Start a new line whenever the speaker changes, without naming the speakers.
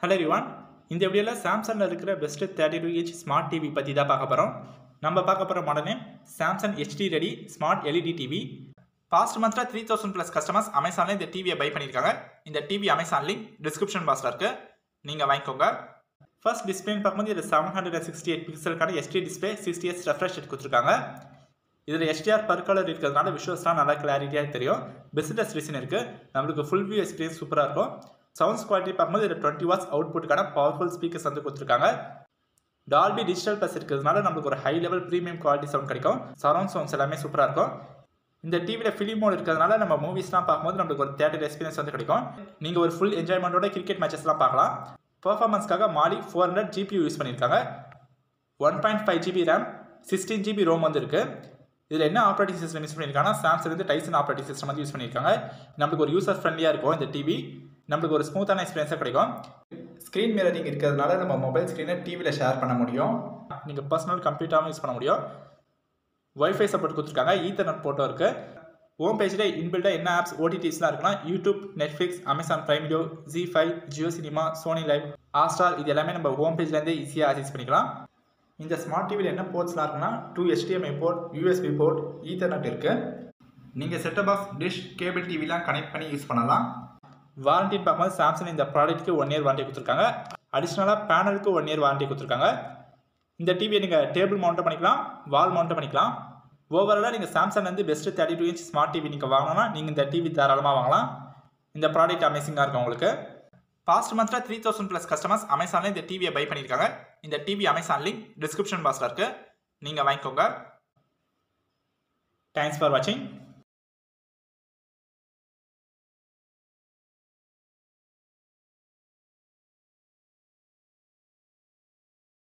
hello ரிவான் இந்த வீடியோவில் சாம்சங்கில் இருக்கிற best thirty two inch smart TV பற்றி தான் பார்க்க போகிறோம் நம்ம பார்க்க போகிற model name Samsung HD ready smart LED TV past மந்த்தில் த்ரீ தௌசண்ட் ப்ளஸ் கஸ்டமர்ஸ் அமேசானில் இந்த டிவியை பை பண்ணியிருக்காங்க இந்த டிவி அமேசான் லிங்க் டிஸ்கிரிப்ஷன் பாக்ஸில் இருக்குது நீங்கள் வாங்கிக்கோங்க ஃபர்ஸ்ட் டிஸ்பிளேன்னு பார்க்கும்போது இது seven hundred and sixty eight பிக்சலுக்கான எஸ்டி டிஸ்பிளே சிக்ஸ்டி எஸ் ரெஃப்ரெஷ் கொடுத்துருக்காங்க இதில் எஸ்டிஆர் பர் கலர் இருக்கிறதுனால விஷுவல்ஸ்லாம் நல்லா கிளாரிட்டியாக தெரியும் பெஸ்ட் ரீசன் இருக்குது நம்மளுக்கு ஃபுல் வியூ எக்ஸ்பீரியன்ஸ் சூப்பராக இருக்கும் சவுண்ட்ஸ் குவாலிட்டி பார்க்கும்போது இதில் டுவெண்ட்டி வாட்ஸ் அவுட்புட்டுக்கான பவர்ஃபுல் ஸ்பீக்கர்ஸ் வந்து கொடுத்துருக்காங்க டால்பி டிஜிட்டல் ப்ளஸ் இருக்கிறதுனால நம்மளுக்கு ஒரு high level premium quality sound கிடைக்கும் சரௌண்ட் சவுண்ட்ஸ் எல்லாமே சூப்பராக இருக்கும் இந்த டிவியில் ஃபிலிம் மோட் இருக்கிறதுனால நம்ம மூவிஸ்லாம் பார்க்கும்போது நம்மளுக்கு ஒரு தேட்டர் எக்ஸ்பீரியன்ஸ் வந்து கிடைக்கும் நீங்கள் ஒரு ஃபுல் என்ஜாய்மெண்ட்டோட கிரிக்கெட் மேட்சஸ்லாம் பார்க்கலாம் பர்ஃபார்மன்ஸ்க்காக Mali four hundred GB use பண்ணியிருக்காங்க one point five GB RAM sixteen GB ROM வந்து இருக்குது இதில் என்ன ஆப்ரேட்டிங் சிஸ்டம் யூஸ் பண்ணியிருக்காங்கன்னா சாம்சங் வந்து டைசன் ஆப்ரேட்டிங் சிஸ்டம் வந்து யூஸ் பண்ணியிருக்காங்க நம்மளுக்கு ஒரு யூசர் ஃப்ரெண்ட்லியாக இருக்கும் இந்த டிவி நம்மளுக்கு ஒரு ஸ்மூத்தான எக்ஸ்பீரியன்ஸாக கிடைக்கும் ஸ்க்ரீன் மிரரிங் இருக்கிறதுனால நம்ம மொபைல் ஸ்க்ரீனை டிவியில் ஷேர் பண்ண முடியும் நீங்கள் பர்சனல் கம்ப்யூட்டராகவும் யூஸ் பண்ண முடியும் ஒய்ஃபை சப்போர்ட் கொடுத்துருக்காங்க ஈத்தர்நெட் போட்டோ இருக்குது ஹோம் பேஜில் இன்பில்டாக என்ன ஆப்ஸ் ஓடிடிஸ்லாம் இருக்குன்னா YouTube Netflix Amazon Prime video Zee five Jio cinema Sony Liv Hotstar இது எல்லாமே நம்ம ஹோம் பேஜ்லேருந்தே ஈஸியாக ஆக்சஸ் பண்ணிக்கலாம் இந்த ஸ்மார்ட் டிவியில் என்ன போர்ட்ஸ்லாம் இருக்குன்னா two HDMI port USB port ethernet இருக்குது நீங்கள் செட்டப் பாக்ஸ் டிஷ் கேபிள் டிவிலாம் கனெக்ட் பண்ணி யூஸ் பண்ணலாம் வாரண்டின்னு பார்க்கும்போது சாம்சங் இந்த ப்ராடக்ட்டுக்கு ஒன் இயர் வாரண்டி கொடுத்துருக்காங்க அடிஷ்னலாக பேனலுக்கு ஒன் இயர் வாரண்டி கொடுத்துருக்காங்க இந்த டிவியை நீங்கள் டேபிள் மவுண்ட்டும் பண்ணிக்கலாம் வால் மவுண்ட்டும் பண்ணிக்கலாம் ஓவராலாக நீங்கள் சாம்சங் வந்து best thirty two inch smart TV நீங்கள் வாங்கணும்னா நீங்கள் இந்த டிவி தாராளமாக வாங்கலாம் இந்த ப்ராடக்ட் அமேசிங்காக இருக்கும் உங்களுக்கு பாஸ்ட் மந்த்தில் த்ரீ தௌசண்ட் ப்ளஸ் கஸ்டமர்ஸ் அமேசானில் இந்த டிவியை பை பண்ணியிருக்காங்க இந்த டிவி அமேசான் லிங்க் டிஸ்கிரிப்ஷன் பாக்ஸில் இருக்குது நீங்கள் வாங்கிக்கோங்க தேங்க்ஸ் ஃபார் வாட்சிங்